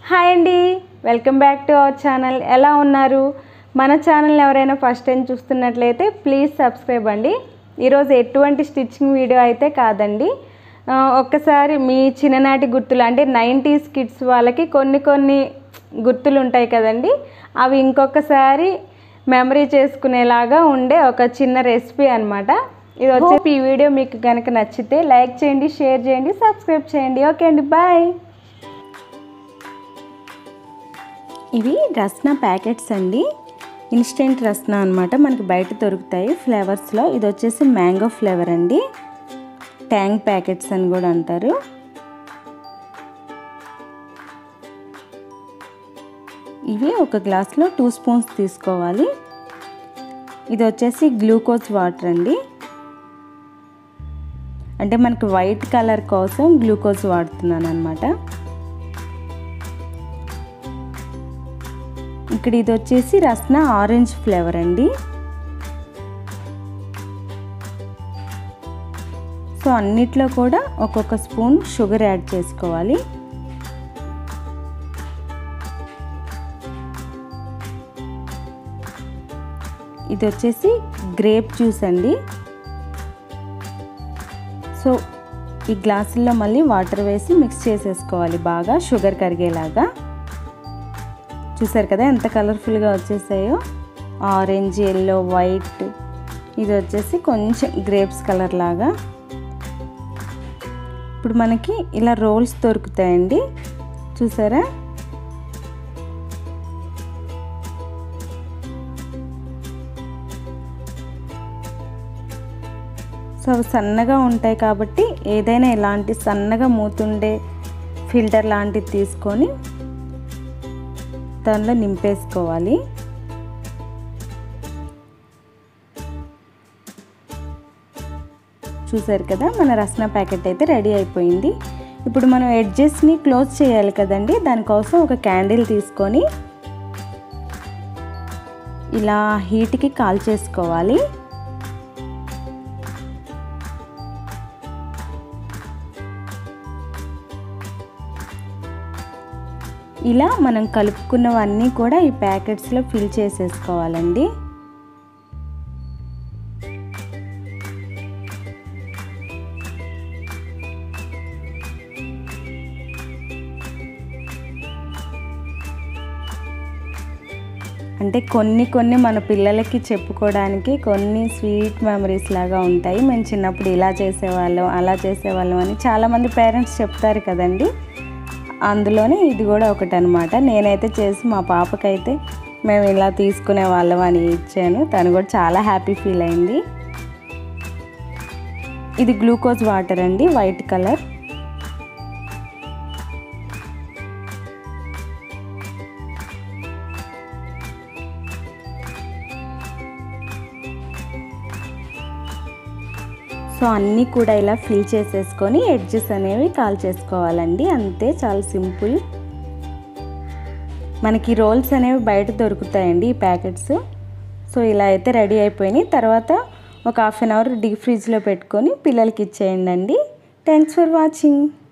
hi అండి welcome back to our channel ఎలా ఉన్నారు మన ఛానల్ ఎవరైనా ఫస్ట్ టైం చూస్తున్నట్లయితే ప్లీజ్ సబ్స్క్రైబ్ అండి ఈరోజు ఎటువంటి స్టిచ్చింగ్ వీడియో అయితే కాదండి ఆ, ఒక్కసారి మీ చిన్ననాటి గుర్తులు అంటే నైంటీస్ కిడ్స్ వాళ్ళకి కొన్ని కొన్ని గుర్తులు ఉంటాయి కదండి అవి ఇంకొకసారి మెమరీ చేసుకునేలాగా ఉండే ఒక చిన్న రెసిపీ అన్నమాట ఇది వచ్చేసి ఈ వీడియో మీకు కనుక నచ్చితే లైక్ చేయండి షేర్ చేయండి సబ్స్క్రైబ్ చేయండి ఓకే అండి బాయ్ ఇవి రస్నా ప్యాకెట్స్ అండి ఇన్స్టెంట్ రస్నా అనమాట మనకి బయట దొరుకుతాయి ఫ్లేవర్స్లో ఇది వచ్చేసి మ్యాంగో ఫ్లేవర్ అండి ట్యాంగ్ ప్యాకెట్స్ అని కూడా అంటారు ఇవి ఒక గ్లాస్లో టూ స్పూన్స్ తీసుకోవాలి ఇది వచ్చేసి గ్లూకోజ్ వాటర్ అండి అంటే మనకి వైట్ కలర్ కోసం గ్లూకోజ్ వాడుతున్నాను అనమాట ఇక్కడ ఇది వచ్చేసి రస్నా ఆరెంజ్ ఫ్లేవర్ అండి సో అన్నిట్లో కూడా ఒక్కొక్క స్పూన్ షుగర్ యాడ్ చేసుకోవాలి ఇది వచ్చేసి గ్రేప్ జ్యూస్ అండి సో ఈ గ్లాసుల్లో మళ్ళీ వాటర్ వేసి మిక్స్ చేసేసుకోవాలి బాగా షుగర్ కరిగేలాగా చూసారు కదా ఎంత కలర్ఫుల్గా వచ్చేసాయో ఆరెంజ్ ఎల్లో వైట్ ఇది వచ్చేసి కొంచెం గ్రేప్స్ కలర్ లాగా ఇప్పుడు మనకి ఇలా రోల్స్ దొరుకుతాయండి చూసారా సో అవి సన్నగా ఉంటాయి కాబట్టి ఏదైనా ఇలాంటి సన్నగా మూతుండే ఫిల్టర్ లాంటిది తీసుకొని దానిలో నింపేసుకోవాలి చూసారు కదా మన రసన ప్యాకెట్ అయితే రెడీ అయిపోయింది ఇప్పుడు మనం ఎడ్జెస్ని క్లోజ్ చేయాలి కదండి దానికోసం ఒక క్యాండిల్ తీసుకొని ఇలా హీట్కి కాల్ చేసుకోవాలి ఇలా మనం కలుపుకున్నవన్నీ కూడా ఈ ప్యాకెట్స్లో ఫిల్ చేసేసుకోవాలండి అంటే కొన్ని కొన్ని మన పిల్లలకి చెప్పుకోవడానికి కొన్ని స్వీట్ మెమరీస్ లాగా ఉంటాయి మేము చిన్నప్పుడు ఇలా చేసేవాళ్ళం అలా చేసేవాళ్ళం అని చాలామంది పేరెంట్స్ చెప్తారు కదండి అందులోనే ఇది కూడా ఒకటి అనమాట నేనైతే చేసి మా పాపకైతే మేము ఇలా తీసుకునే వాళ్ళం అని ఇచ్చాను తను కూడా చాలా హ్యాపీ ఫీల్ అయింది ఇది గ్లూకోజ్ వాటర్ అండి వైట్ కలర్ సో అన్నీ కూడా ఇలా ఫిల్ చేసేసుకొని ఎడ్జెస్ అనేవి కాల్ చేసుకోవాలండి అంతే చాలా సింపుల్ మనకి రోల్స్ అనేవి బయట దొరుకుతాయండి ఈ ప్యాకెట్స్ సో ఇలా అయితే రెడీ అయిపోయినాయి తర్వాత ఒక హాఫ్ అన్ అవర్ డీప్ ఫ్రిడ్జ్లో పెట్టుకొని పిల్లలకి ఇచ్చేయండి అండి థ్యాంక్స్ ఫర్ వాచింగ్